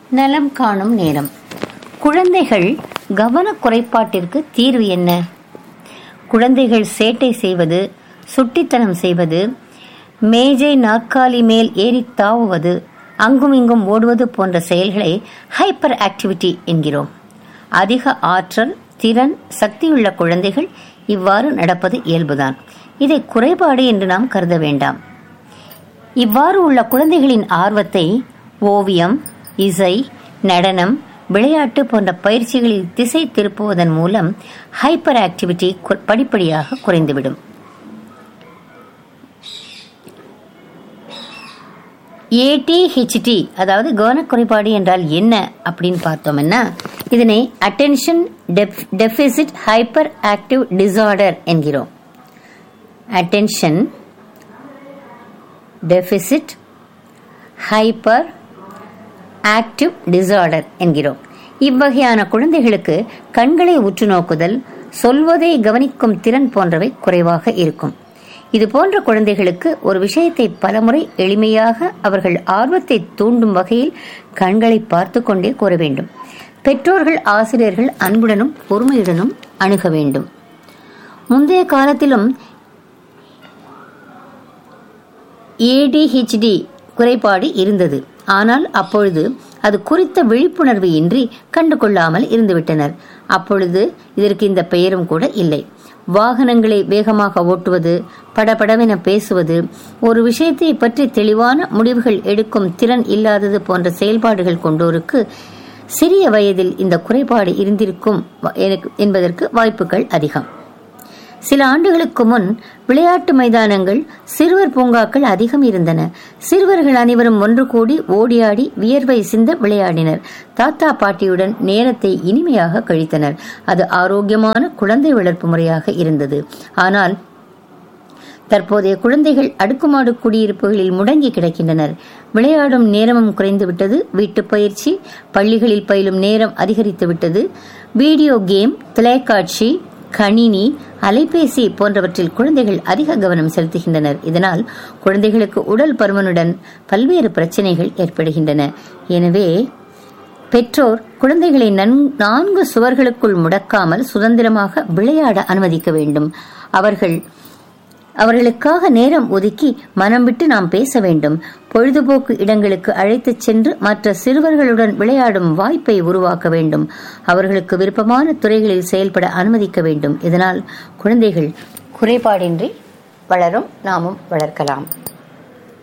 நலம் காணும் நேரம் குழந்தைகள் கவனக் குறைபாட்டிற்கு தீர்வு என்ன குழந்தைகள் சேட்டை செய்வது சுட்டித்தனம் செய்வது மேஜை நாற்காலி மேல் ஏறி தாவுவது அங்கும் இங்கும் ஓடுவது போன்ற செயல்களை ஹைப்பர் ஆக்டிவிட்டி என்கிறோம் அதிக ஆற்றல் திறன் சக்தியுள்ள குழந்தைகள் இவ்வாறு நடப்பது இயல்புதான் இதை குறைபாடு என்று நாம் கருத வேண்டாம் இவ்வாறு உள்ள குழந்தைகளின் ஆர்வத்தை ஓவியம் இசை நடனம் விளையாட்டு போன்ற பயிற்சிகளில் திசை திருப்புவதன் மூலம் ஹைப்பர் ஆக்டிவிட்டி கு- படிப்படியாக குறைந்துவிடும் ஏடிஹெச்டி அதாவது கவனக் குறைபாடு என்றால் என்ன அப்படின்னு பார்த்தோம்னா இதனை attention deficit hyper active disorder என்கிறோம் attention deficit hyper active disorder என்கிறோம் இவ்வகையான குழந்தைகளுக்கு கண்களை உற்று நோக்குதல் சொல்வதை கவனிக்கும் திறன் போன்றவை குறைவாக இருக்கும் இது போன்ற குழந்தைகளுக்கு ஒரு விஷயத்தை பலமுறை எளிமையாக அவர்கள் ஆர்வத்தை தூண்டும் வகையில் கண்களை பார்த்து கொண்டே கூற வேண்டும் பெற்றோர்கள் ஆசிரியர்கள் அன்புடனும் பொறுமையுடனும் அணுக வேண்டும் முந்தைய காலத்திலும் ஏடிஹெச்டி குறைபாடு இருந்தது ஆனால் அப்பொழுது அது குறித்த விழிப்புணர்வு இன்றி கண்டுகொள்ளாமல் இருந்துவிட்டனர் அப்பொழுது இதற்கு இந்த பெயரும் கூட இல்லை வாகனங்களை வேகமாக ஓட்டுவது படபடவென பேசுவது ஒரு விஷயத்தை பற்றி தெளிவான முடிவுகள் எடுக்கும் திறன் இல்லாதது போன்ற செயல்பாடுகள் கொண்டோருக்கு சிறிய வயதில் இந்த குறைபாடு இருந்திருக்கும் வ- எனக்கு- என்பதற்கு வாய்ப்புகள் அதிகம் சில ஆண்டுகளுக்கு முன் விளையாட்டு மைதானங்கள் சிறுவர் பூங்காக்கள் அதிகம் இருந்தன சிறுவர்கள் அனைவரும் ஒன்று கூடி ஓடியாடி வியர்வை சிந்த விளையாடினர் தாத்தா பாட்டியுடன் நேரத்தை இனிமையாக கழித்தனர் அது ஆரோக்கியமான குழந்தை வளர்ப்பு முறையாக இருந்தது ஆனால் தற்போதைய குழந்தைகள் அடுக்குமாடு குடியிருப்புகளில் முடங்கி கிடக்கின்றனர் விளையாடும் நேரமும் குறைந்துவிட்டது வீட்டுப் பயிற்சி பள்ளிகளில் பயிலும் நேரம் அதிகரித்து விட்டது வீடியோ கேம் தொலைக்காட்சி கணினி அலைபேசி போன்றவற்றில் குழந்தைகள் அதிக கவனம் செலுத்துகின்றனர் இதனால் குழந்தைகளுக்கு உடல் பருமனுடன் பல்வேறு பிரச்சனைகள் ஏற்படுகின்றன எனவே பெற்றோர் குழந்தைகளை நன்- நான்கு சுவர்களுக்குள் முடக்காமல் சுதந்திரமாக விளையாட அனுமதிக்க வேண்டும் அவர்கள் அவர்களுக்காக நேரம் ஒதுக்கி மனம் விட்டு நாம் பேச வேண்டும் பொழுதுபோக்கு இடங்களுக்கு அழைத்துச் சென்று மற்ற சிறுவர்களுடன் விளையாடும் வாய்ப்பை உருவாக்க வேண்டும் அவர்களுக்கு விருப்பமான துறைகளில் செயல்பட அனுமதிக்க வேண்டும் இதனால் குழந்தைகள் குறைபாடின்றி வளரும் நாமும் வளர்க்கலாம்